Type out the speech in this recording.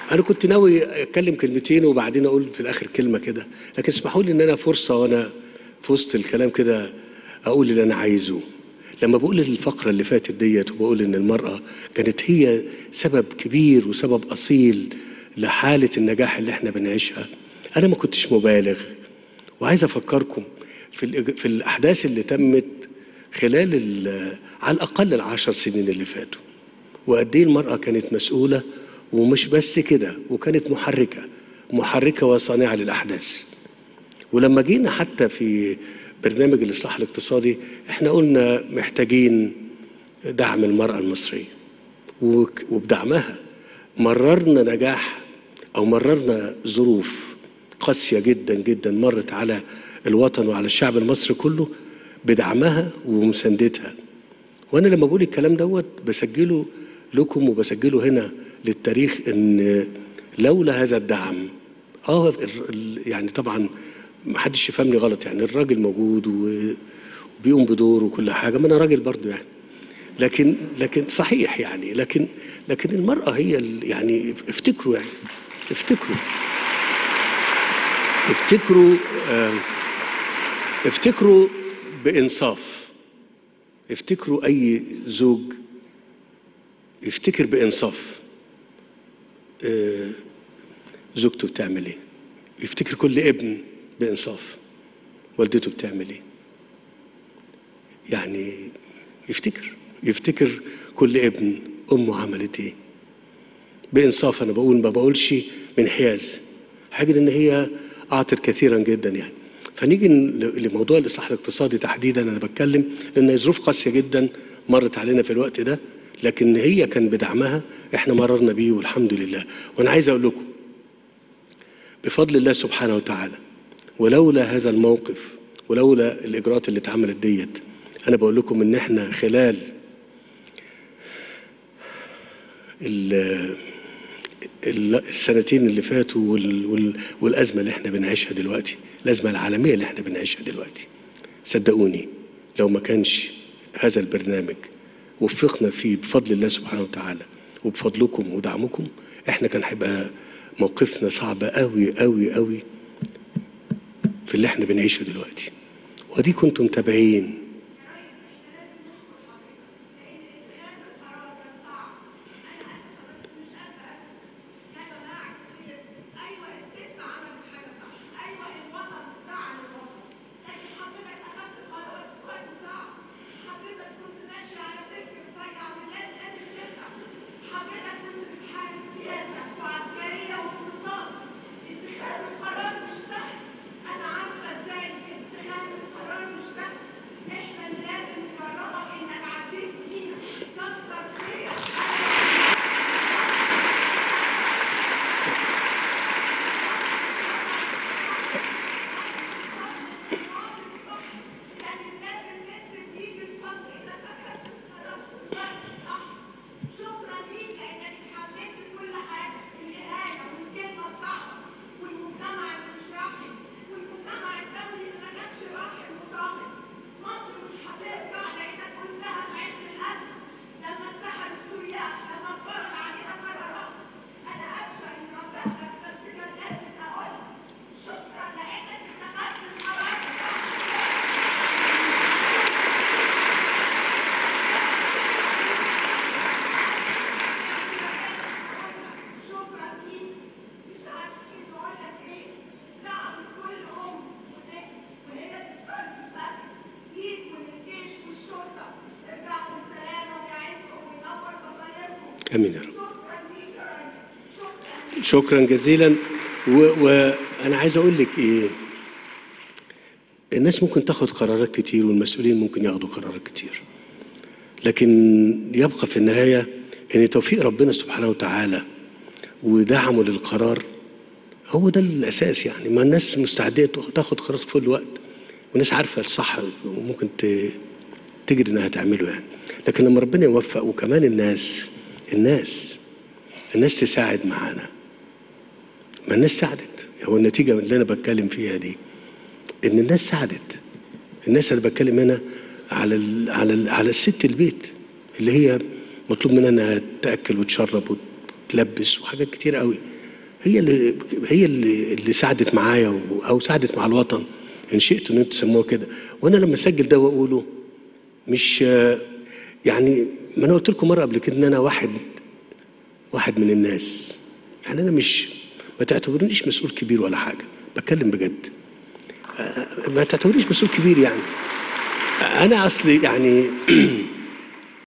انا كنت ناوي اتكلم كلمتين وبعدين اقول في الاخر كلمه كده لكن اسمحوا لي ان انا فرصه وانا في وسط الكلام كده اقول اللي انا عايزه لما بقول الفقره اللي فاتت ديت وبقول ان المراه كانت هي سبب كبير وسبب اصيل لحاله النجاح اللي احنا بنعيشها انا ما كنتش مبالغ وعايز افكركم في الإج- في الاحداث اللي تمت خلال ال- على الاقل العشر سنين اللي فاتوا وقد ايه المراه كانت مسؤوله ومش بس كده وكانت محركه محركه وصانعه للاحداث ولما جينا حتى في برنامج الاصلاح الاقتصادي احنا قلنا محتاجين دعم المراه المصريه وك- وبدعمها مررنا نجاح او مررنا ظروف قاسيه جدا جدا مرت على الوطن وعلى الشعب المصري كله بدعمها ومساندتها وانا لما بقول الكلام دوت بسجله لكم وبسجله هنا للتاريخ ان لولا هذا الدعم اه ال- ال- يعني طبعا ما حدش يفهمني غلط يعني الراجل موجود و- وبيقوم بدوره وكل حاجه ما انا راجل برضو يعني لكن لكن صحيح يعني لكن لكن المراه هي ال- يعني افتكروا يعني افتكروا افتكروا آه، افتكروا بانصاف افتكروا اي زوج يفتكر بانصاف آه، زوجته بتعمل ايه يفتكر كل ابن بانصاف والدته بتعمل ايه يعني يفتكر يفتكر كل ابن امه عملت ايه بانصاف انا بقول ما بقولش من حياز حاجه ان هي اعطت كثيرا جدا يعني فنيجي ل- لموضوع الاصلاح الاقتصادي تحديدا انا بتكلم لان هي ظروف قاسيه جدا مرت علينا في الوقت ده لكن هي كان بدعمها احنا مررنا بيه والحمد لله وانا عايز اقول لكم بفضل الله سبحانه وتعالى ولولا هذا الموقف ولولا الاجراءات اللي اتعملت ديت انا بقول لكم ان احنا خلال ال- ال- السنتين اللي فاتوا وال وال والازمه اللي احنا بنعيشها دلوقتي الازمه العالميه اللي احنا بنعيشها دلوقتي صدقوني لو ما كانش هذا البرنامج وفقنا فيه بفضل الله سبحانه وتعالى وبفضلكم ودعمكم احنا كان هيبقى موقفنا صعب قوي قوي قوي في اللي احنا بنعيشه دلوقتي ودي كنتم متابعين احنا اللي لازم نكررها انك عديت فينا كتر خيرك يعني لازم نكتب فيك الفضل انك اخدت القرار وقت صح شكرا ليك انك اتحملت كل حاجه الاهانه والكلمه الصعبه والمجتمع اللي مش راحم والمجتمع الدولي اللي ما كانش راحم وضامن مصر مش هترجع لانك قلتها في عز الازمه لما اتحد سوريا لما اتفرض علينا قرارات انا اسفه اني بفهمك بس كان لازم اقولها شكرا لانك اتخذت القرار بتاعك شكرا ليك مش عارفين نقول لك ايه دعم كل ام وده وهي بتصلي الفجر ليك وللجيش والشرطه ارجعوا بالسلامه ويعينكم وينور ضمايركم امين يا رب شكرا ليك يا ريس شكرا شكرا جزيلا و- وانا عايز اقول لك ايه الناس ممكن تاخد قرارات كتير والمسؤولين ممكن ياخدوا قرارات كتير لكن يبقى في النهاية ان توفيق ربنا سبحانه وتعالى ودعمه للقرار هو ده الاساس يعني ما الناس مستعدة تاخد قرار في كل وقت والناس عارفة الصح وممكن ت- تجري انها تعمله يعني لكن لما ربنا يوفق وكمان الناس الناس الناس تساعد معانا ما الناس ساعدت هو النتيجة اللي أنا بتكلم فيها دي إن الناس ساعدت الناس اللي بتكلم هنا على ال على ال على الست البيت اللي هي مطلوب منها إنها تأكل وتشرب وتلبس وحاجات كتير قوي هي اللي هي اللي, اللي ساعدت معايا و- او ساعدت مع الوطن ان شئت ان انتوا تسموها كده وانا لما اسجل ده واقوله مش آه، يعني ما انا قلت لكم مره قبل كده ان انا واحد واحد من الناس يعني انا مش ما تعتبرونيش مسؤول كبير ولا حاجه بتكلم بجد آه، ما تعتبرونيش مسؤول كبير يعني انا اصلي يعني